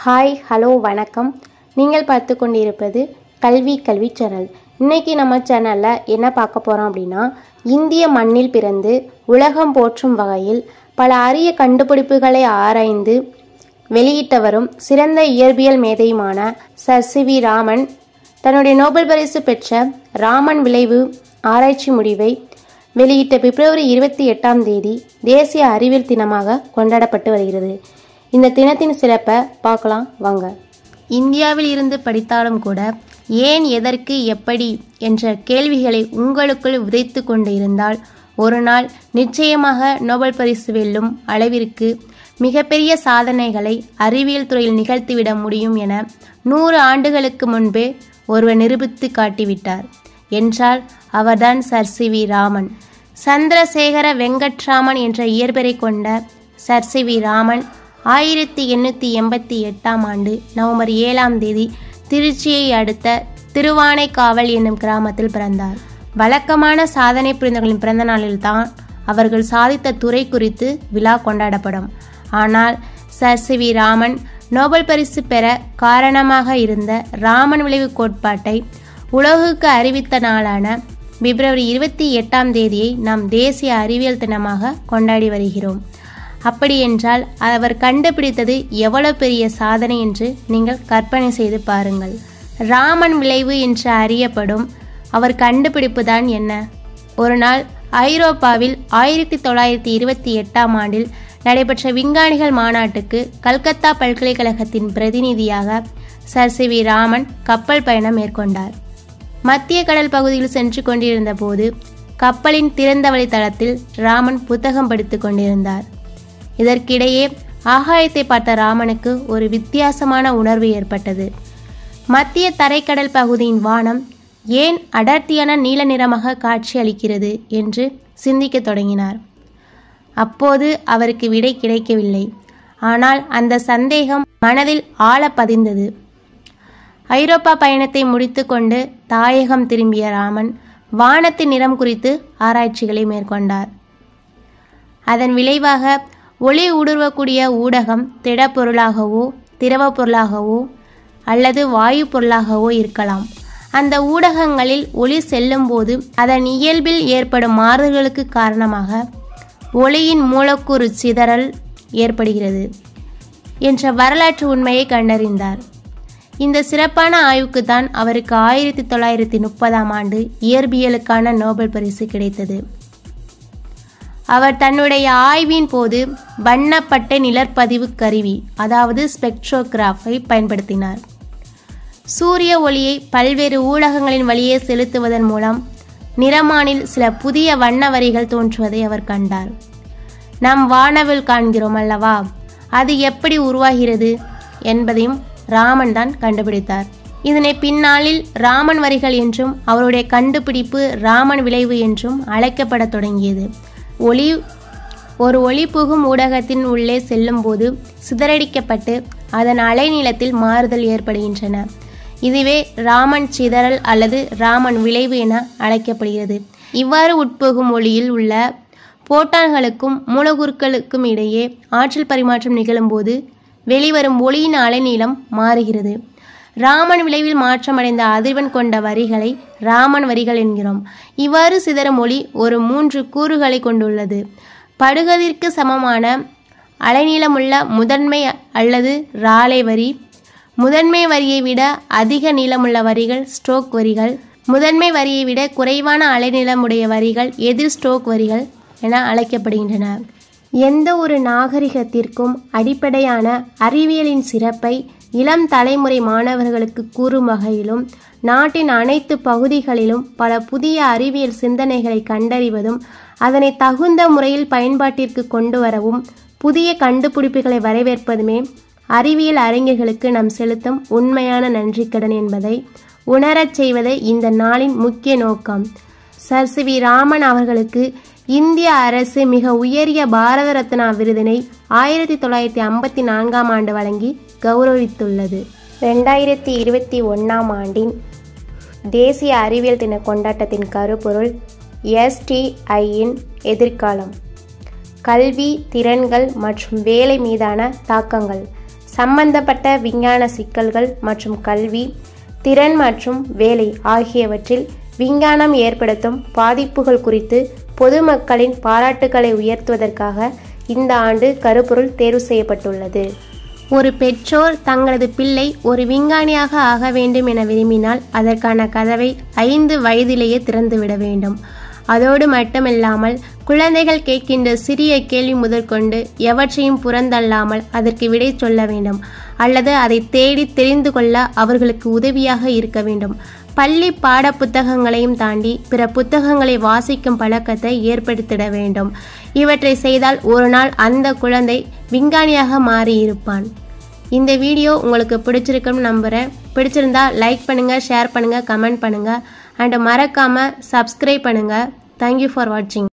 hi hello வணக்கம் நீங்கள் பார்த்து கொண்டிருப்பது கல்வி கல்வி சேனல் இன்னைக்கு நம்ம சேனலில் என்ன பார்க்க போகிறோம் அப்படின்னா இந்திய மண்ணில் பிறந்து உலகம் போற்றும் வகையில் பல அரிய கண்டுபிடிப்புகளை ஆராய்ந்து வெளியிட்டவரும் சிறந்த இயற்பியல் மேதையுமான சர் சி வி ராமன் தன்னுடைய நோபல் பரிசு பெற்ற ராமன் விளைவு ஆராய்ச்சி முடிவை வெளியிட்ட பிப்ரவரி இருபத்தி எட்டாம் தேதி தேசிய அறிவியல் தினமாக கொண்டாடப்பட்டு வருகிறது இந்த தினத்தின் சிறப்பை பார்க்கலாம் வாங்க இந்தியாவில் இருந்து படித்தாலும் கூட ஏன் எதற்கு எப்படி என்ற கேள்விகளை உங்களுக்குள் விதைத்து கொண்டு இருந்தால் ஒரு நாள் நிச்சயமாக நோபல் பரிசு வெல்லும் அளவிற்கு மிகப்பெரிய சாதனைகளை அறிவியல் துறையில் நிகழ்த்திவிட முடியும் என நூறு ஆண்டுகளுக்கு முன்பே ஒருவர் நிரூபித்து காட்டிவிட்டார் என்றால் அவர்தான் sir C V Raman Chandrasekhara Venkataraman என்ற இயற்பெயரை கொண்ட சர் சி வி ராமன் ஆயிரத்தி எண்ணூற்றி எண்பத்தி எட்டாம் ஆண்டு நவம்பர் ஏழாம் தேதி திருச்சியை அடுத்த திருவானைக்காவல் என்னும் கிராமத்தில் பிறந்தார் வழக்கமான சாதனை புரிந்தவர்களின் பிறந்த நாளில்தான் அவர்கள் சாதித்த துறை குறித்து விழா கொண்டாடப்படும் ஆனால் sir C V Raman Nobel பரிசு பெற காரணமாக இருந்த ராமன் விளைவு கோட்பாட்டை உலகுக்கு அறிவித்த நாளான பிப்ரவரி இருபத்தி எட்டாம் தேதியை நாம் தேசிய அறிவியல் தினமாக கொண்டாடி வருகிறோம் அப்படியென்றால் அவர் கண்டுபிடித்தது எவ்வளவு பெரிய சாதனை என்று நீங்கள் கற்பனை செய்து பாருங்கள் ராமன் விளைவு என்று அறியப்படும் அவர் கண்டுபிடிப்பு தான் என்ன ஒரு நாள் ஐரோப்பாவில் ஆயிரத்தி தொள்ளாயிரத்தி இருபத்தி எட்டாம் ஆண்டில் நடைபெற்ற விஞ்ஞானிகள் மாநாட்டுக்கு கல்கத்தா பல்கலைக்கழகத்தின் பிரதிநிதியாக சர் சி வி ராமன் கப்பல் பயணம் மேற்கொண்டார் மத்திய கடல் பகுதியில் சென்று கொண்டிருந்த போது கப்பலின் திறந்த வழித்தளத்தில் ராமன் புத்தகம் படித்து கொண்டிருந்தார் இதற்கிடையே ஆகாயத்தை பார்த்த ராமனுக்கு ஒரு வித்தியாசமான உணர்வு ஏற்பட்டது மத்திய தரைக்கடல் பகுதியின் வானம் ஏன் அடர்த்தியான நீல நிறமாக காட்சி அளிக்கிறது என்று சிந்திக்கத் தொடங்கினார் அப்போது அவருக்கு விடை கிடைக்கவில்லை ஆனால் அந்த சந்தேகம் மனதில் ஆழ பதிந்தது ஐரோப்பா பயணத்தை முடித்துக்கொண்டு தாயகம் திரும்பிய ராமன் வானத்தின் நிறம் குறித்து ஆராய்ச்சிகளை மேற்கொண்டார் அதன் விளைவாக ஒளி ஊடுருவக்கூடிய ஊடகம் திடப்பொருளாகவோ திரவப் பொருளாகவோ அல்லது வாயு பொருளாகவோ இருக்கலாம் அந்த ஊடகங்களில் ஒளி செல்லும்போது அதன் இயல்பில் ஏற்படும் மாறுதல்களுக்கு காரணமாக ஒளியின் மூலக்கூறு சிதறல் ஏற்படுகிறது என்ற வரலாற்று உண்மையை கண்டறிந்தார் இந்த சிறப்பான ஆய்வுக்கு தான் அவருக்கு ஆயிரத்தி தொள்ளாயிரத்தி முப்பதாம் ஆண்டு இயற்பியலுக்கான நோபல் பரிசு கிடைத்தது அவர் தன்னுடைய ஆய்வின் போது வண்ணப்பட்ட நிழற்பதிவு கருவி அதாவது ஸ்பெக்ட்ரோகிராஃபை பயன்படுத்தினார் சூரிய ஒளியை பல்வேறு ஊடகங்களின் வழியே செலுத்துவதன் மூலம் நிறமானில் சில புதிய வண்ண வரிகள் தோன்றுவதை அவர் கண்டார் நாம் வானவில் காண்கிறோம் அல்லவா அது எப்படி உருவாகிறது என்பதையும் ராமன் தான் கண்டுபிடித்தார் இதனை பின்னாளில் ராமன் வரிகள் என்றும் அவருடைய கண்டுபிடிப்பு ராமன் விளைவு என்றும் அழைக்கப்படத் தொடங்கியது ஒளி ஒரு ஒளி புகும் ஊடகத்தின் உள்ளே செல்லும்போது சிதறடிக்கப்பட்டு அதன் அலைநீளத்தில் மாறுதல் ஏற்படுகின்றன இதுவே ராமன் சிதறல் அல்லது ராமன் விளைவு என அழைக்கப்படுகிறது இவ்வாறு உட்புகும் ஒளியில் உள்ள போட்டான்களுக்கும் மூலக்கூறுகளுக்கும் இடையே ஆற்றல் பரிமாற்றம் நிகழும்போது வெளிவரும் ஒளியின் அலைநீளம் மாறுகிறது ராமன் விளைவில் மாற்றமடைந்த அதிர்வெண் கொண்ட வரிகளை ராமன் வரிகள் என்கிறோம் இவ்வாறு சிதறும் ஒளி ஒரு மூன்று கூறுகளை கொண்டுள்ளது படுகதிற்கு சமமான அலைநீளமுள்ள முதன்மை அல்லது ராலை வரி முதன்மை வரியை விட அதிக நீளமுள்ள வரிகள் ஸ்ட்ரோக் வரிகள் முதன்மை வரியை விட குறைவான அலைநீளமுடைய வரிகள் எதிர் ஸ்ட்ரோக் வரிகள் என அழைக்கப்படுகின்றன எந்த ஒரு நாகரிகத்திற்கும் அடிப்படையான அறிவியலின் சிறப்பை இளம் தலைமுறை மாணவர்களுக்கு கூறும் வகையிலும் நாட்டின் அனைத்து பகுதிகளிலும் பல புதிய அறிவியல் சிந்தனைகளை கண்டறிவதும் அதனை தகுந்த முறையில் பயன்பாட்டிற்கு கொண்டு வரவும் புதிய கண்டுபிடிப்புகளை வரவேற்பதுமே அறிவியல் அறிஞர்களுக்கு நாம் செலுத்தும் உண்மையான நன்றிக்கடன் என்பதை உணரச் செய்வதே இந்த நாளின் முக்கிய நோக்கம் சர் சி வி ராமன் அவர்களுக்கு இந்திய அரசு மிக உயரிய பாரத ரத்னா விருதினை ஆயிரத்தி தொள்ளாயிரத்தி ஐம்பத்தி நான்காம் ஆண்டு வழங்கி கௌரவித்துள்ளது ரெண்டாயிரத்தி இருபத்தி ஒன்றாம் ஆண்டின் தேசிய அறிவியல் தின கொண்டாட்டத்தின் கருப்பொருள் எஸ்டிஐயின் எதிர்காலம் கல்வி திறன்கள் மற்றும் வேலை மீதான தாக்கங்கள் சம்பந்தப்பட்ட விஞ்ஞான சிக்கல்கள் மற்றும் கல்வி திறன் மற்றும் வேலை ஆகியவற்றில் விஞ்ஞானம் ஏற்படுத்தும் பாதிப்புகள் குறித்து பொதுமக்களின் பாராட்டுக்களை உயர்த்துவதற்காக இந்த ஆண்டு கருப்பொருள் தேர்வு செய்யப்பட்டுள்ளது ஒரு பெற்றோர் தங்களது பிள்ளை ஒரு விஞ்ஞானியாக ஆக வேண்டும் என விரும்பினால் அதற்கான கதவை ஐந்து வயதிலேயே திறந்துவிட வேண்டும் அதோடு மட்டுமில்லாமல் குழந்தைகள் கேட்கின்ற சிறிய கேள்வி முதற்கொண்டு எவற்றையும் புறந்தள்ளாமல் அதற்கு விடை சொல்ல வேண்டும் அல்லது அதை தேடி தெரிந்து கொள்ள அவர்களுக்கு உதவியாக இருக்க வேண்டும் பள்ளி பாட புத்தகங்களையும் தாண்டி பிற புத்தகங்களை வாசிக்கும் பழக்கத்தை ஏற்படுத்திட வேண்டும் இவற்றை செய்தால் ஒரு நாள் அந்த குழந்தை விஞ்ஞானியாக மாறி இருப்பான் இந்த வீடியோ உங்களுக்கு பிடிச்சிருக்குன்னு நம்புகிறேன் பிடிச்சிருந்தா லைக் பண்ணுங்கள் ஷேர் பண்ணுங்கள் கமெண்ட் பண்ணுங்கள் அண்ட் மறக்காமல் சப்ஸ்கிரைப் பண்ணுங்கள் தேங்க்யூ ஃபார் வாட்சிங்